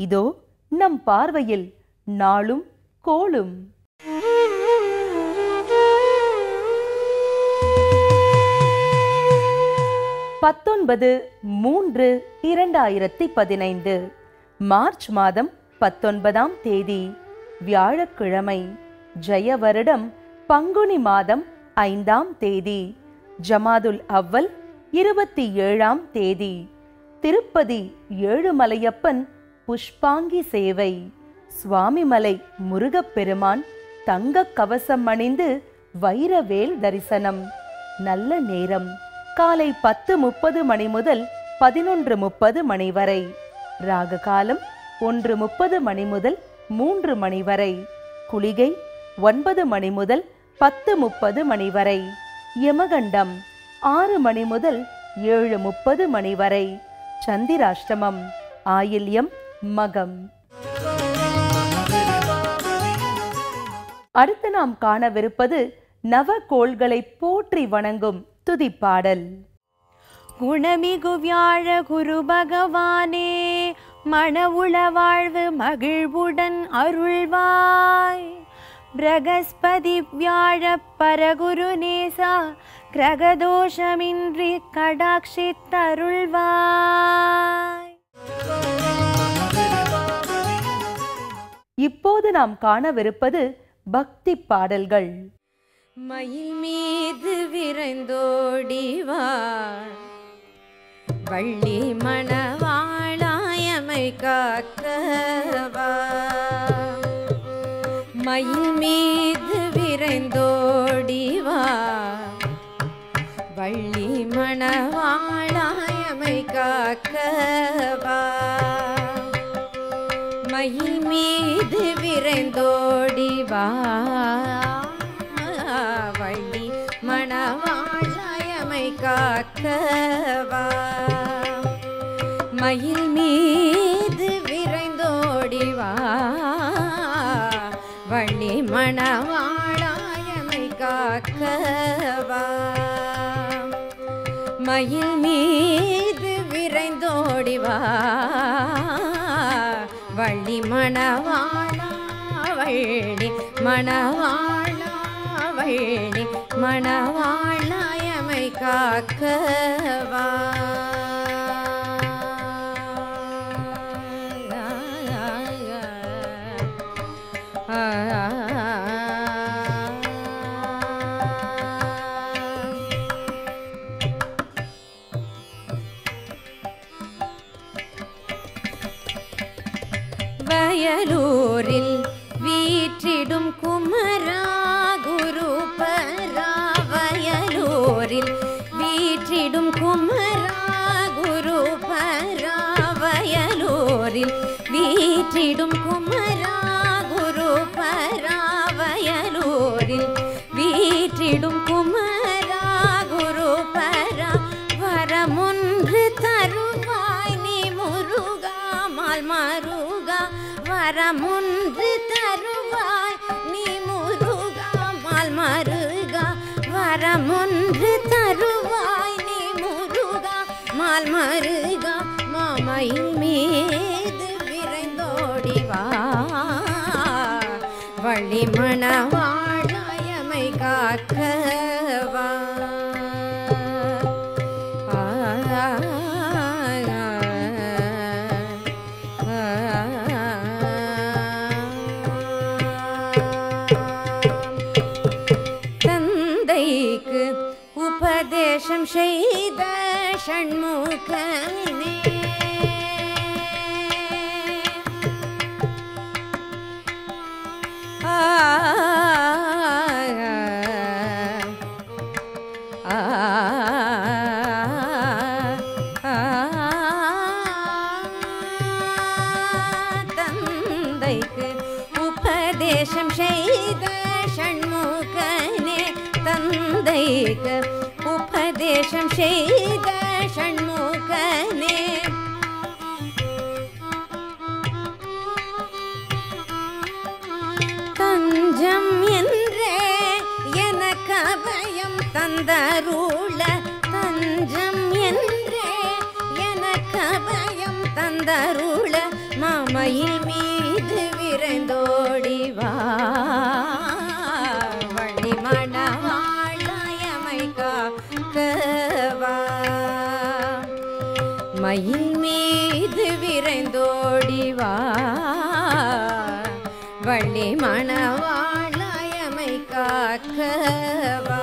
இதோ நம் பார்வையில் நாளும் கோளும் பத்தொன்பது மூன்று இரண்டாயிரத்தி பதினைந்து மார்ச் மாதம் பத்தொன்பதாம் தேதி வியாழக்கிழமை ஜெய வருடம் பங்குனி மாதம் ஐந்தாம் தேதி ஜமாதுல் அவ்வல் இருபத்தி ஏழாம் தேதி திருப்பதி ஏழுமலையப்பன் புஷ்பாங்கி சேவை சுவாமிமலை முருகப்பெருமான் தங்கக் கவசம் அணிந்து வைரவேல் தரிசனம் நல்ல நேரம் காலை பத்து முப்பது மணி முதல் பதினொன்று முப்பது மணி வரை ராகு காலம் ஒன்று முப்பது மணி முதல் மூன்று மணி வரை குளிகை ஒன்பது மணி முதல் பத்து முப்பது மணி வரை யமகண்டம் ஆறு மணி முதல் ஏழு முப்பது மணி வரை சந்திராஷ்டமம் ஆயில்யம் மகம் அடுத்து நாம் காணவிருப்பது நவகோள்களை போற்றி வணங்கும் துதிப்பாடல் குணமிகு வியாழ குரு பகவானே மணவுள வாழ்வு மகிழ்வுடன் அருள்வாய் பிரகஸ்பதி வியாழ பரகுரு நேசா கிரகதோஷமின்றி கடாட்சித்தருள்வாய் இப்போது நாம் காணவிருப்பது பக்தி பாடல்கள் மயில் மீது விரைந்தோடிவா வள்ளி மணவாளாயமை காக்கவா மயில் மீது விரைந்தோடிவா வள்ளி மணவாளாயமை காக்கவா மயில் மீது விரைந்தோடி வா வள்ளி மணவாழாயமை காக்கவா மயில் மீது விரைந்தோடி வா வள்ளி மணவாழாயமை காக்கவா மயில் மீது விரைந்தோடி வா வள்ளி மணவாளா வள்ளி மணவாளா வள்ளி மணவாளாயமை காக்கவா வயலூரில் வீற்றிடும் குமரா குரு பரா வயலூரில் வீற்றிடும் குமரா குரு பரா வயலூரில் வீற்றிடும் குமரா குரு பரா வயலூரில் வீற்றிடும் குமரா குரு பரா வரமொன்று தருவாய் நீ முருகா மால் மருகா வரமொன்று தருவாய் நீ முருகா மால் மருகா வரமொன்று தருவாய் நீ முருகா மால் மருகா மாமையில் மீது விரைந்தோடி வா வள்ளி மணவாழாயமை காக்கவா தந்தைக்கு உபதேசம் செய்த ஷண்முகனே தந்தைக்கு உபதேசம் செய்த ஷண்முகனே தந்தைக்கு உபதேசம் செய்த ஷண்முகனே தஞ்சம் என்றே எனக்கு அபயம் தந்தருள தஞ்சம் என்றே எனக்கு அபயம் தந்தருள மாமையின் காக்கவா மயில் மீது விரைந்தோடி வா வள்ளி மணவாளாயமை காக்கவா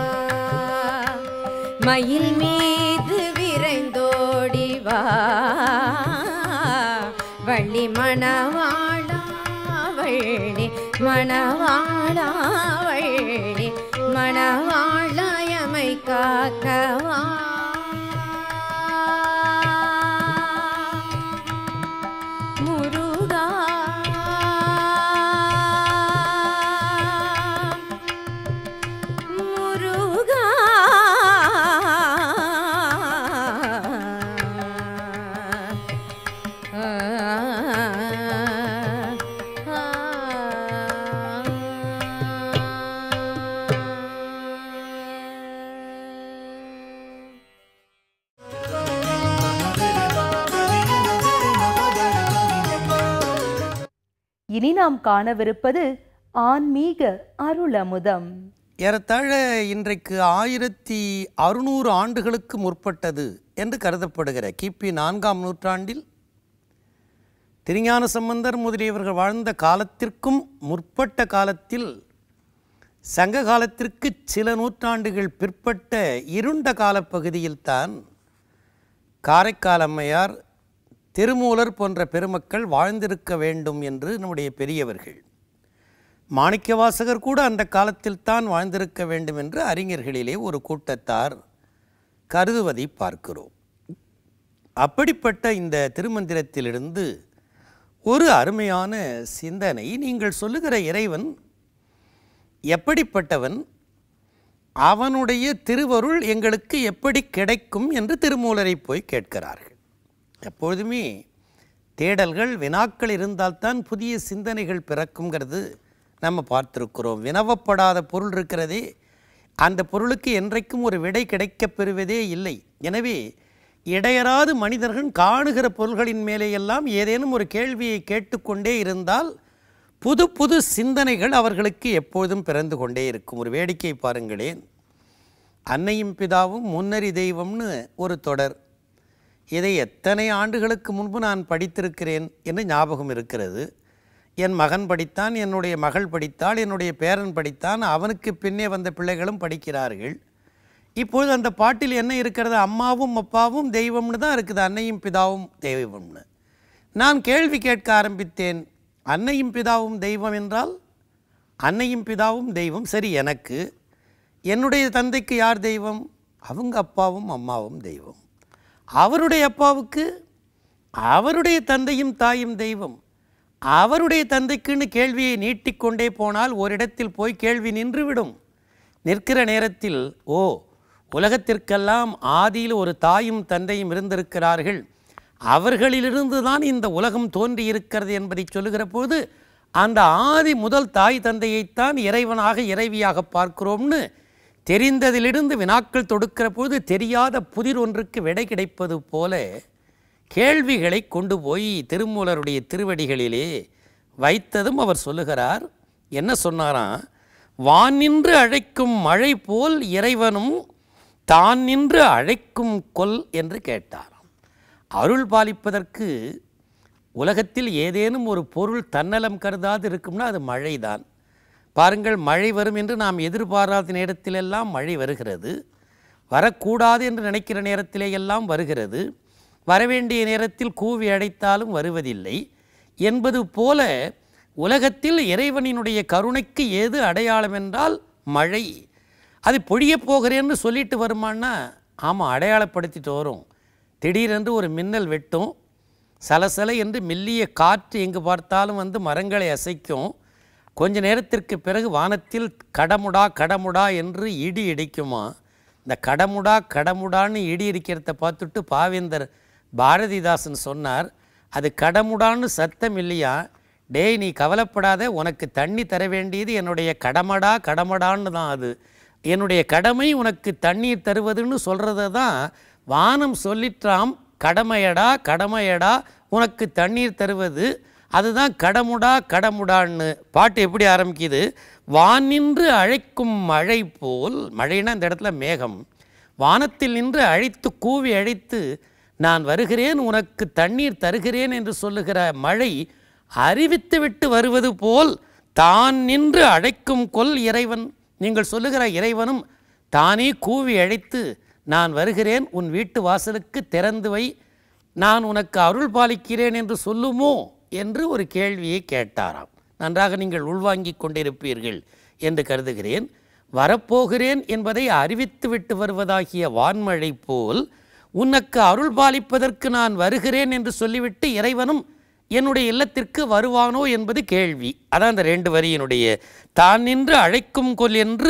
மயில் மீது விரைந்தோடி வா வள்ளி மணவாளா வள்ளி மணவாளா வள்ளி மணவாளாயமை காக்கவா முருகா முருகா இனி நாம் காணவிருப்பது ஆன்மீக அருளமுதம் ஏறத்தாழ இன்றைக்கு ஆயிரத்தி அறுநூறு ஆண்டுகளுக்கு முற்பட்டது என்று கருதப்படுகிற கிபி நான்காம் நூற்றாண்டில் திருஞான சம்பந்தர் முதலியவர்கள் வாழ்ந்த காலத்திற்கும் முற்பட்ட காலத்தில் சங்க காலத்திற்கு சில நூற்றாண்டுகள் பிற்பட்ட இருண்ட காலப்பகுதியில்தான் காரைக்கால் அம்மையார் திருமூலர் போன்ற பெருமக்கள் வாழ்ந்திருக்க வேண்டும் என்று நம்முடைய பெரியவர்கள் மாணிக்கவாசகர் கூட அந்த காலத்தில் தான் வாழ்ந்திருக்க வேண்டும் என்று அறிஞர்களிலே ஒரு கூட்டத்தார் கருதுவதை பார்க்கிறோம் அப்படிப்பட்ட இந்த திருமந்திரத்திலிருந்து ஒரு அருமையான சிந்தனை நீங்கள் சொல்லுகிற இறைவன் எப்படிப்பட்டவன் அவனுடைய திருவருள் எங்களுக்கு எப்படி கிடைக்கும் என்று திருமூலரை போய் கேட்கிறார்கள் எப்பொழுதுமே தேடல்கள் வினாக்கள் இருந்தால்தான் புதிய சிந்தனைகள் பிறக்குங்கிறது நம்ம பார்த்துருக்கிறோம் வினவப்படாத பொருள் இருக்கிறதே அந்த பொருளுக்கு என்றைக்கும் ஒரு விடை கிடைக்கப் பெறுவதே இல்லை எனவே இடையராது மனிதர்கள் காணுகிற பொருள்களின் மேலேயெல்லாம் ஏதேனும் ஒரு கேள்வியை கேட்டுக்கொண்டே இருந்தால் புது புது சிந்தனைகள் அவர்களுக்கு எப்பொழுதும் பிறந்து கொண்டே இருக்கும் ஒரு வேடிக்கை பாருங்களேன் அன்னையும் பிதாவும் முன்னறி தெய்வம்னு ஒரு தொடர் இதை எத்தனை ஆண்டுகளுக்கு முன்பு நான் படித்திருக்கிறேன் என்று ஞாபகம் இருக்கிறது என் மகன் படித்தான் என்னுடைய மகள் படித்தாள் என்னுடைய பேரன் படித்தான் அவனுக்கு பின்னே வந்த பிள்ளைகளும் படிக்கிறார்கள் இப்பொழுது அந்த பாட்டில் என்ன இருக்கிறது அம்மாவும் அப்பாவும் தெய்வம்னு தான் இருக்குது அன்னையும் பிதாவும் தெய்வம்னு நான் கேள்வி கேட்க ஆரம்பித்தேன் அன்னையும் பிதாவும் தெய்வம் என்றால் அன்னையும் பிதாவும் தெய்வம் சரி எனக்கு என்னுடைய தந்தைக்கு யார் தெய்வம் அவங்க அப்பாவும் அம்மாவும் தெய்வம் அவருடைய அப்பாவுக்கு அவருடைய தந்தையும் தாயும் தெய்வம் அவருடைய தந்தைக்குன்னு கேள்வியை நீட்டிக்கொண்டே போனால் ஓரிடத்தில் போய் கேள்வி நின்றுவிடும் நிற்கிற நேரத்தில் ஓ உலகத்திற்கெல்லாம் ஆதியில் ஒரு தாயும் தந்தையும் இருந்திருக்கிறார்கள் அவர்களிலிருந்து தான் இந்த உலகம் தோன்றியிருக்கிறது என்பதை சொல்லுகிற போது அந்த ஆதி முதல் தாய் தந்தையைத்தான் இறைவனாக இறைவியாக பார்க்கிறோம்னு தெரிந்ததிலிருந்து வினாக்கள் தொடுக்கிற போது தெரியாத புதிர் ஒன்றுக்கு விடை கிடைப்பது போல கேள்விகளை கொண்டு போய் திருமூலருடைய திருவடிகளிலே வைத்ததும் அவர் சொல்லுகிறார் என்ன சொன்னாராம் வான் நின்று அழைக்கும் மழை போல் இறைவனும் தான் நின்று அழைக்கும் கொல் என்று கேட்டாராம் அருள் பாலிப்பதற்கு உலகத்தில் ஏதேனும் ஒரு பொருள் தன்னலம் கருதாது இருக்கும்னா அது மழைதான் பாருங்கள் மழை வரும் என்று நாம் எதிர்பாராத நேரத்திலெல்லாம் மழை வருகிறது வரக்கூடாது என்று நினைக்கிற நேரத்திலே எல்லாம் வருகிறது வரவேண்டிய நேரத்தில் கூவி அடைத்தாலும் வருவதில்லை என்பது போல உலகத்தில் இறைவனினுடைய கருணைக்கு ஏது அடையாளம் என்றால் மழை அது பொழியப் போகிறேன்னு சொல்லிட்டு வருமானா ஆமாம் அடையாளப்படுத்திட்டு வரும் திடீரென்று ஒரு மின்னல் வெட்டும் சலசல என்று மெல்லிய காற்று எங்கு பார்த்தாலும் வந்து மரங்களை அசைக்கும் கொஞ்ச நேரத்திற்கு பிறகு வானத்தில் கடமுடா கடமுடா என்று இடி இடிக்குமா இந்த கடமுடா கடமுடான்னு இடி இடிக்கிறத பார்த்துட்டு பாவேந்தர் பாரதிதாசன் சொன்னார் அது கடமுடான்னு சத்தம் இல்லையா டேய் நீ கவலைப்படாத உனக்கு தண்ணி தர வேண்டியது என்னுடைய கடமடா கடமடான்னு தான் அது என்னுடைய கடமை உனக்கு தண்ணீர் தருவதுன்னு சொல்கிறத தான் வானம் சொல்லிற்றாம் கடமையடா கடமையடா உனக்கு தண்ணீர் தருவது அதுதான் கடமுடா கடமுடான்னு பாட்டு எப்படி ஆரம்பிக்குது வானின்று அழைக்கும் மழை போல் மழைனா இந்த இடத்துல மேகம் வானத்தில் நின்று அழைத்து கூவி அழைத்து நான் வருகிறேன் உனக்கு தண்ணீர் தருகிறேன் என்று சொல்லுகிற மழை அறிவித்துவிட்டு வருவது போல் தான் நின்று அழைக்கும் கொல் இறைவன் நீங்கள் சொல்லுகிற இறைவனும் தானே கூவி அழைத்து நான் வருகிறேன் உன் வீட்டு வாசலுக்கு திறந்து வை நான் உனக்கு அருள் பாலிக்கிறேன் என்று சொல்லுமோ என்று ஒரு கேள்வியை கேட்டாராம் நன்றாக நீங்கள் உள்வாங்கிக் கொண்டிருப்பீர்கள் என்று கருதுகிறேன் வரப்போகிறேன் என்பதை அறிவித்துவிட்டு வருவதாகிய வான்மழை போல் உனக்கு அருள் பாலிப்பதற்கு நான் வருகிறேன் என்று சொல்லிவிட்டு இறைவனும் என்னுடைய இல்லத்திற்கு வருவானோ என்பது கேள்வி அதான் அந்த ரெண்டு வரியினுடைய தான் நின்று அழைக்கும் கொல் என்று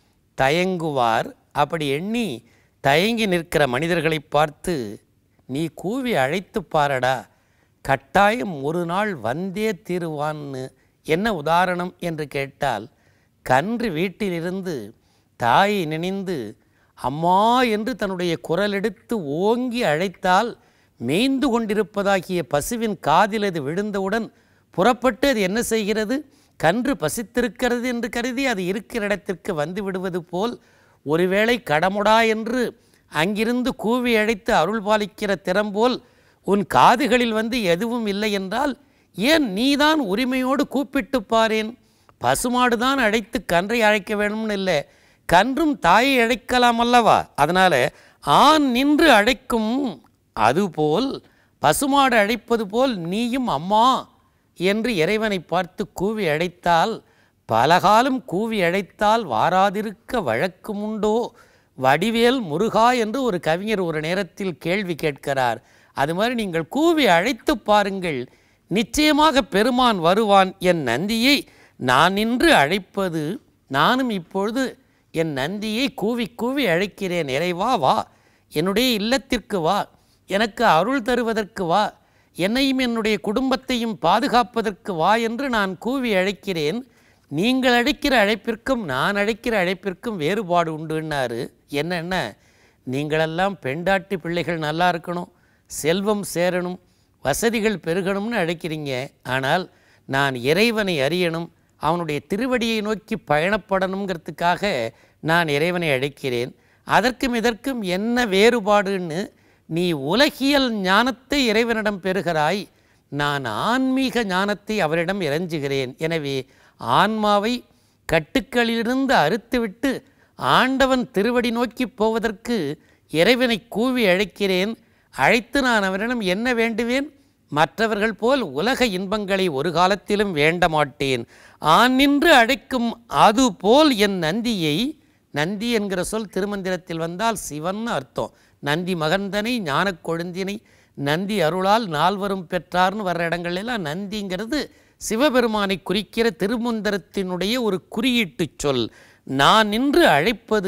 தயங்குவார் அப்படி எண்ணி தயங்கி நிற்கிற மனிதர்களை பார்த்து நீ கூவி அழைத்து பாரடா கட்டாயம் ஒரு நாள் வந்தே தீருவான்னு என்ன உதாரணம் என்று கேட்டால் கன்று வீட்டிலிருந்து தாயை நினைந்து அம்மா என்று தன்னுடைய குரல் எடுத்து ஓங்கி அழைத்தால் மேய்ந்து கொண்டிருப்பதாகிய பசுவின் காதில் அது விழுந்தவுடன் புறப்பட்டு அது என்ன செய்கிறது கன்று பசித்திருக்கிறது என்று கருதி அது இருக்கிற இடத்திற்கு வந்து விடுவது போல் ஒருவேளை கடமுடா என்று அங்கிருந்து கூவி அழைத்து அருள் பாலிக்கிற திறம்போல் உன் காதுகளில் வந்து எதுவும் இல்லை என்றால் ஏன் நீதான் உரிமையோடு கூப்பிட்டு பாரேன் பசுமாடு தான் அழைத்து கன்றை அழைக்க வேணும்னு இல்லை கன்றும் தாயை அழைக்கலாம் அல்லவா அதனால் ஆண் நின்று அழைக்கும் அதுபோல் பசுமாடு அழைப்பது போல் நீயும் அம்மா என்று இறைவனை பார்த்து கூவி அழைத்தால் பலகாலம் கூவி அழைத்தால் வாராதிருக்க வழக்கும் உண்டோ வடிவேல் முருகா என்று ஒரு கவிஞர் ஒரு நேரத்தில் கேள்வி கேட்கிறார் அது மாதிரி நீங்கள் கூவி அழைத்து பாருங்கள் நிச்சயமாக பெருமான் வருவான் என் நந்தியை நான் நின்று அழைப்பது நானும் இப்பொழுது என் நந்தியை கூவி கூவி அழைக்கிறேன் இறைவா வா என்னுடைய இல்லத்திற்கு வா எனக்கு அருள் தருவதற்கு வா என்னையும் என்னுடைய குடும்பத்தையும் பாதுகாப்பதற்கு வா என்று நான் கூவி அழைக்கிறேன் நீங்கள் அழைக்கிற அழைப்பிற்கும் நான் அழைக்கிற அழைப்பிற்கும் வேறுபாடு உண்டுன்னாரு என்னென்ன நீங்களெல்லாம் பெண்டாட்டி பிள்ளைகள் நல்லா இருக்கணும் செல்வம் சேரணும் வசதிகள் பெருகணும்னு அழைக்கிறீங்க ஆனால் நான் இறைவனை அறியணும் அவனுடைய திருவடியை நோக்கி பயணப்படணுங்கிறதுக்காக நான் இறைவனை அழைக்கிறேன் அதற்கும் இதற்கும் என்ன வேறுபாடுன்னு நீ உலகியல் ஞானத்தை இறைவனிடம் பெறுகிறாய் நான் ஆன்மீக ஞானத்தை அவரிடம் இறைஞ்சுகிறேன் எனவே ஆன்மாவை கட்டுக்களிலிருந்து அறுத்துவிட்டு ஆண்டவன் திருவடி நோக்கி போவதற்கு இறைவனை கூவி அழைக்கிறேன் அழைத்து நான் அவரிடம் என்ன வேண்டுவேன் மற்றவர்கள் போல் உலக இன்பங்களை ஒரு காலத்திலும் வேண்ட மாட்டேன் ஆண் நின்று அழைக்கும் அதுபோல் என் நந்தியை நந்தி என்கிற சொல் திருமந்திரத்தில் வந்தால் சிவன் அர்த்தம் நந்தி மகந்தனை ஞானக் கொழுந்தினை நந்தி அருளால் நால்வரும் பெற்றார்னு வர்ற இடங்களெல்லாம் நந்திங்கிறது சிவபெருமானை குறிக்கிற திருமந்திரத்தினுடைய ஒரு குறியீட்டுச் சொல் நான் நின்று அழைப்பது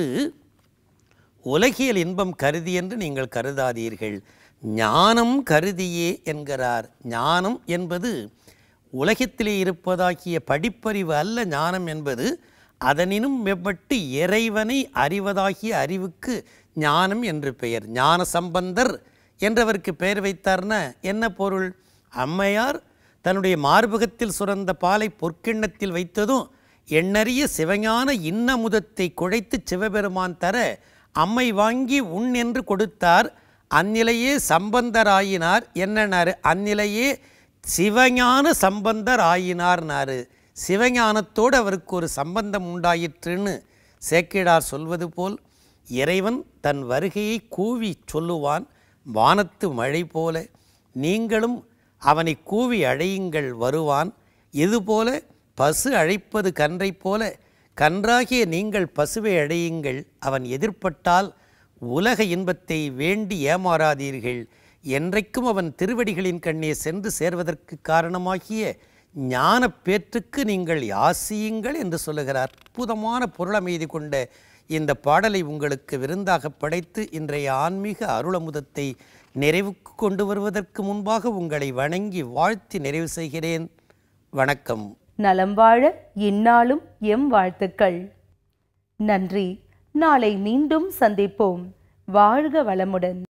உலகியல் இன்பம் கருதி என்று நீங்கள் கருதாதீர்கள் ஞானம் கருதியே என்கிறார் ஞானம் என்பது உலகத்திலே இருப்பதாகிய படிப்பறிவு அல்ல ஞானம் என்பது அதனினும் மேம்பட்டு இறைவனை அறிவதாகிய அறிவுக்கு ஞானம் என்று பெயர் ஞான சம்பந்தர் என்றவருக்கு பெயர் வைத்தார்னா என்ன பொருள் அம்மையார் தன்னுடைய மார்பகத்தில் சுரந்த பாலை பொற்கிண்ணத்தில் வைத்ததும் எண்ணறிய சிவஞான இன்னமுதத்தை குழைத்து சிவபெருமான் தர அம்மை வாங்கி உண் என்று கொடுத்தார் அந்நிலையே சம்பந்தராயினார் என்னன்னாரு அந்நிலையே சிவஞான சம்பந்தர் ஆயினார்னாரு சிவஞானத்தோடு அவருக்கு ஒரு சம்பந்தம் உண்டாயிற்றுன்னு சேக்கிடார் சொல்வது போல் இறைவன் தன் வருகையை கூவி சொல்லுவான் வானத்து மழை போல நீங்களும் அவனை கூவி அழையுங்கள் வருவான் இதுபோல பசு அழைப்பது கன்றைப் போல கன்றாகிய நீங்கள் பசுவை அழையுங்கள் அவன் எதிர்ப்பட்டால் உலக இன்பத்தை வேண்டி ஏமாறாதீர்கள் என்றைக்கும் அவன் திருவடிகளின் கண்ணே சென்று சேர்வதற்கு காரணமாகிய ஞானப் பேற்றுக்கு நீங்கள் யாசியுங்கள் என்று சொல்லுகிறார் அற்புதமான பொருளமைதி கொண்ட இந்த பாடலை உங்களுக்கு விருந்தாக படைத்து இன்றைய ஆன்மீக அருளமுதத்தை நிறைவுக்கு கொண்டு வருவதற்கு முன்பாக உங்களை வணங்கி வாழ்த்தி நிறைவு செய்கிறேன் வணக்கம் நலம் வாழ இந்நாளும் எம் வாழ்த்துக்கள் நன்றி நாளை மீண்டும் சந்திப்போம் வாழ்க வளமுடன்